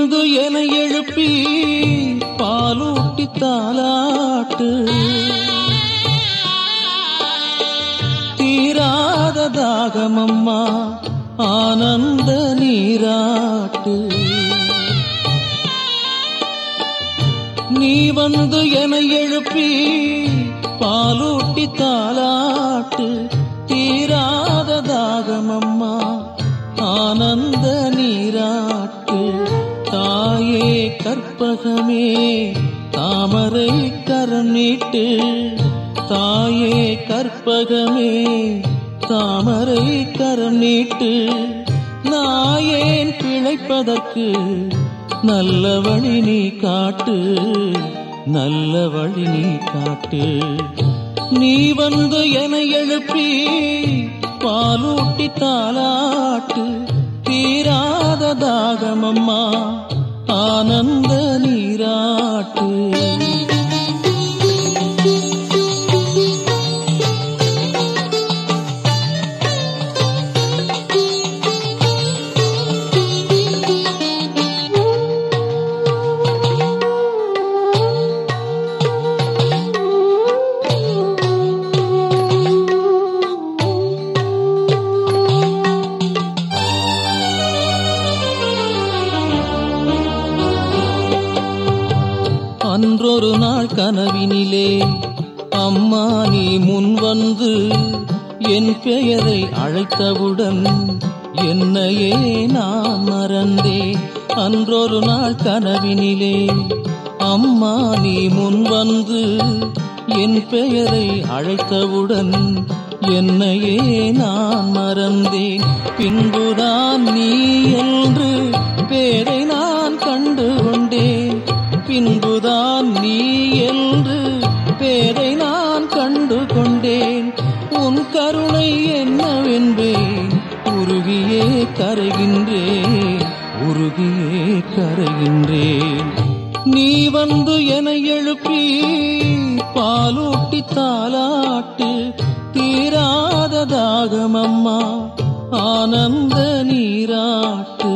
வந்து என எழுப்பி பாலூட்டி தாலாட்டு தீராத தாகமம்மா ஆனந்த நீராட்டு நீ வந்து என எழுப்பி பாலூட்டி தாலாட்டு தீராத தாகமம்மா ஆனந்த நீராட்டு தாயே கற்பகமே தாமரை கரம் நீட்டு தாயே கற்பகமே தாமரை கரம் நீட்டு நாயேன் பிழைப்பதற்கு நல்ல வழி நீ காட்டு நல்ல வழி நீ காட்டு நீ வந்து என எழுப்பி பாலூட்டி தாலாட்டு தீராத தாகமம்மா ஆனந்த நீராட்டு அன்றொரு நாள் கனவினிலே அம்மா நீ முன் வந்து என் பெயரை அழைத்தவுடன் என்னையே நான் மறந்தேன் அன்றொரு நாள் கனவினிலே அம்மா நீ முன் வந்து என் பெயரை அழைத்தவுடன் என்னையே நான் மறந்தேன் பின்புதான் நீ என்று பேரை நான் கண்டு கொண்டேன் பின்புதான் நீ என்று பேரை நான் கண்டு கொண்டேன் உன் கருணை என்னவென்பேன் உருகியே கரைகின்றேன் உருகியே கரைகின்றேன் நீ வந்து என எழுப்பி பாலூட்டி தாலாட்டு தீராத தாகமம்மா ஆனந்த நீராட்டு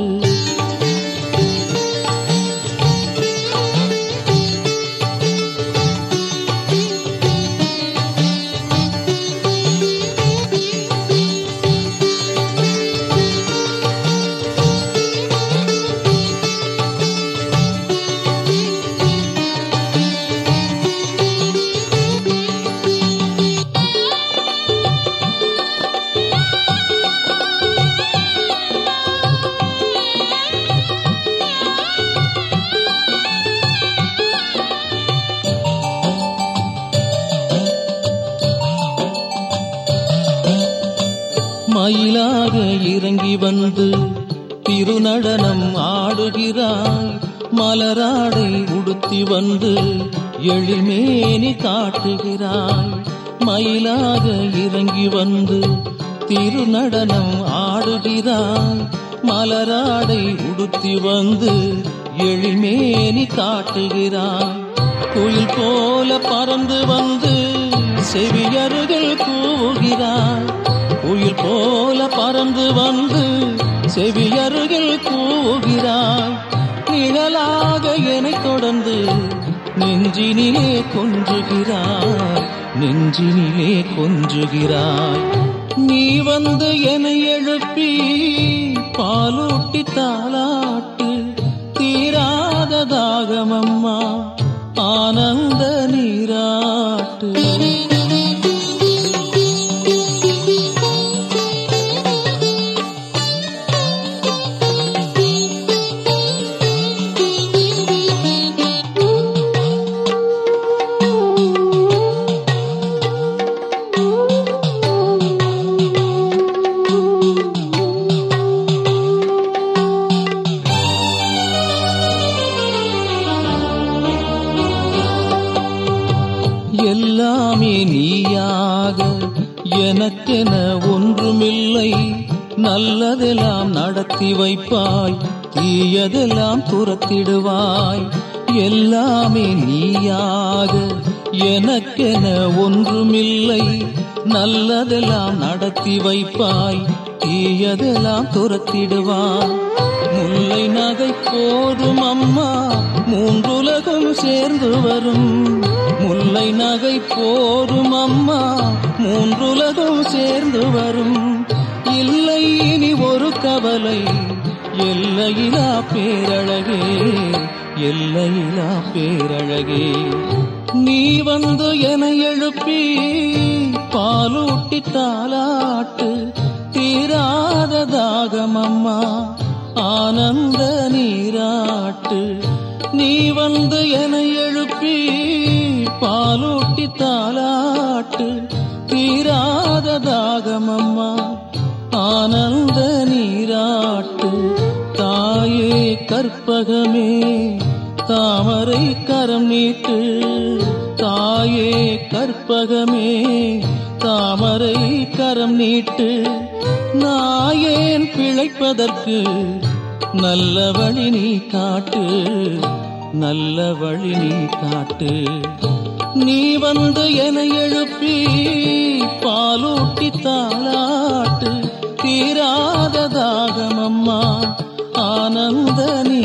மயிலாக இறங்கி வந்து திருநடனம் ஆடுகிறாய் மலராடை உடுத்தி வந்து எழிமேனி காட்டுகிறாய் மயிலாக இறங்கி வந்து திருநடனம் ஆடுகிறாய் மலராடை உடுத்தி வந்து எழிமேனி காட்டுகிறாய் குயில் போல பறந்து வந்து செவியருகில் கூவுகிறாய் உயிர் போல பறந்து வந்து செவியருகில் கூவுகிறாய் நிழலாக என்னை தொடர்ந்து நெஞ்சினிலே கொஞ்சுகிறாய் நெஞ்சினிலே கொஞ்சுகிறாய் நீ வந்து என்னை எழுப்பி பாலூட்டி தாலாட்டு தீராத தாகமம்மா ஆனந்த நீராட்டு எல்லாமே நீயாக எனக்கென ஒன்றுமில்லை நல்லதெல்லாம் நடத்தி வைப்பாய் தீயதெல்லாம் துரத்திடுவாய் எல்லாமே நீயாக எனக்கென ஒன்றுமில்லை நல்லதெல்லாம் நடத்தி வைப்பாய் தீயதெல்லாம் துரத்திடுவாய் முல்லை நகர் நகை போதும் அம்மா மூன்றுலகம் சேர்ந்து வரும் முல்லை நகை போதும் அம்மா மூன்றுலகம் சேர்ந்து வரும் இல்லை இனி ஒரு கவலை எல்லையிலா பேரழகே எல்லையிலா பேரழகே நீ வந்து என எழுப்பி பாலூட்டி தாலாட்டு தீராத தாகம் அம்மா ஆனந்த நீராட்டு நீ வந்து என எழுப்பி பாலூட்டி தாலாட்டு தீராத தாகம் அம்மா ஆனந்த நீராட்டு தாயே கற்பகமே தாமரை கரம் நீட்டு தாயே கற்பகமே தாமரை கரம் நீட்டு நாயேன் பிழைப்பதற்கு நல்ல வழி நீ காட்டு நல்ல வழி நீ காட்டு நீ வந்து என எழுப்பி பாலூட்டி தாளாட்டு தீராத தாகம் அம்மா ஆனந்த நீ